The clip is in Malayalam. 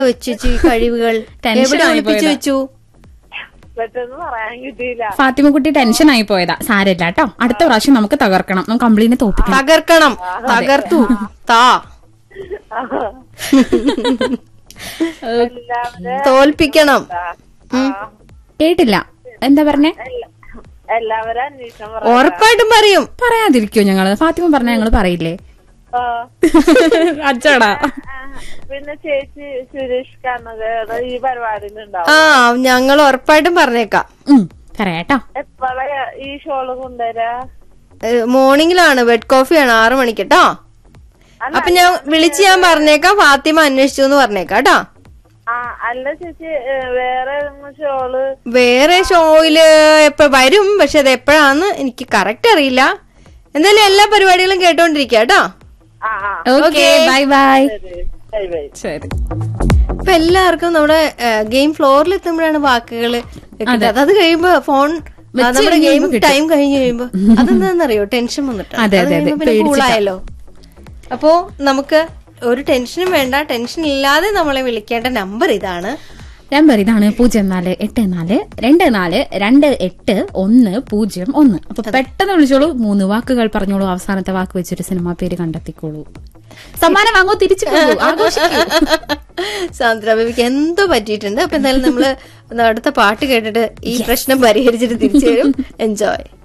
വെച്ചു വെച്ചു ഈ കഴിവുകൾ ടെൻഷൻ എവിടെ ആയി ഒളിപ്പിച്ചു പോയതാ. വെച്ചു പെട്ടെന്ന് പറയാൻ കിട്ടിയില്ല ഫാത്തിമക്കുട്ടി ടെൻഷൻ ആയി പോയതാ സാരമില്ല കേട്ടോ അടുത്ത പ്രാവശ്യം നമുക്ക് തകർക്കണം നമുക്ക് കംപ്ലീനെ തോപ്പിക്കണം തകർക്കണം തകർത്തു താ എല്ലാവരും തോൽപ്പിക്കണം കേട്ടില്ല എന്താ പറഞ്ഞേ എല്ലാവരും അന്വേഷണം പറ ഉറപ്പായിട്ടും പറയും പറയാതിരിക്കോ ഞങ്ങള് ഫാത്തിമ പറഞ്ഞ ഞങ്ങള് പറയില്ലേ ആ. അച്ചടാ ആ, പിന്നെ ചേച്ചി സുരേഷ് കണ്ണകയുടെ ഈ പരിപാടിയിലുണ്ടാവും ആ ഞങ്ങൾ ഉറപ്പായിട്ടും പറഞ്ഞേക്കാം ഉം പറയാട്ടോ എപ്പോഴാ ഈ ഷോള് കൊണ്ടുവരാ മോർണിംഗിലാണ് ബെഡ് കോഫിയാണ് ആറു മണിക്ക് കേട്ടോ അപ്പൊ ഞാൻ വിളിച്ച് ഞാൻ പറഞ്ഞേക്കാം ഫാത്തിമ അന്വേഷിച്ചു എന്ന് പറഞ്ഞേക്കാം കേട്ടോ ആ അല്ല ചേച്ചി ഏ, വേറെ ഏതെങ്കിലും ഷോള് വേറെ ഷോയില് എപ്പ വരും പക്ഷെ അത് എപ്പോഴാന്ന് എനിക്ക് കറക്റ്റ് അറിയില്ല എന്തായാലും എല്ലാ പരിപാടികളും കേട്ടോണ്ടിരിക്കുക കേട്ടോ ആ ആ ഓക്കെ ബൈ ബൈ ശരി ബൈ ബൈ ശരി ഇപ്പൊ എല്ലാവർക്കും നമ്മുടെ ഗെയിം ഫ്ലോറിൽ എത്തുമ്പോഴാണ് വാക്കുകൾ കിട്ടുന്നത് അത് കഴിയുമ്പോ ഫോൺ ആ, നമ്മുടെ ഗെയിം ടൈം കഴിഞ്ഞ് കഴിയുമ്പോ അതെന്താണെന്നറിയോ ടെൻഷൻ വന്നിട്ട് അതെ, അതെ, അതെ. പേടിച്ചിട്ടാ. കൂളായല്ലോ അപ്പോ നമുക്ക് ഒരു ടെൻഷനും വേണ്ട ടെൻഷൻ ഇല്ലാതെ നമ്മളെ വിളിക്കേണ്ട നമ്പർ ഇതാണ് നമ്പർ ഇതാണ് പൂജ്യം നാല് എട്ട് നാല് രണ്ട് നാല് രണ്ട് എട്ട് ഒന്ന് പൂജ്യം ഒന്ന് അപ്പൊ പെട്ടെന്ന് വിളിച്ചോളൂ മൂന്ന് വാക്കുകൾ പറഞ്ഞോളൂ അവസാനത്തെ വാക്ക് വെച്ചൊരു സിനിമാ പേര് കണ്ടെത്തിക്കോളൂ സമ്മാനം വാങ്ങോ തിരിച്ചു പോകൂ ആഘോഷിക്കൂ സാന്ദ്ര ബേബിക്ക് എന്തോ പറ്റിയിട്ടുണ്ട് അപ്പൊ എന്തായാലും നമ്മള് അടുത്ത പാട്ട് കേട്ടിട്ട് ഈ പ്രശ്നം പരിഹരിച്ചിട്ട് തിരിച്ചു വരും എൻജോയ്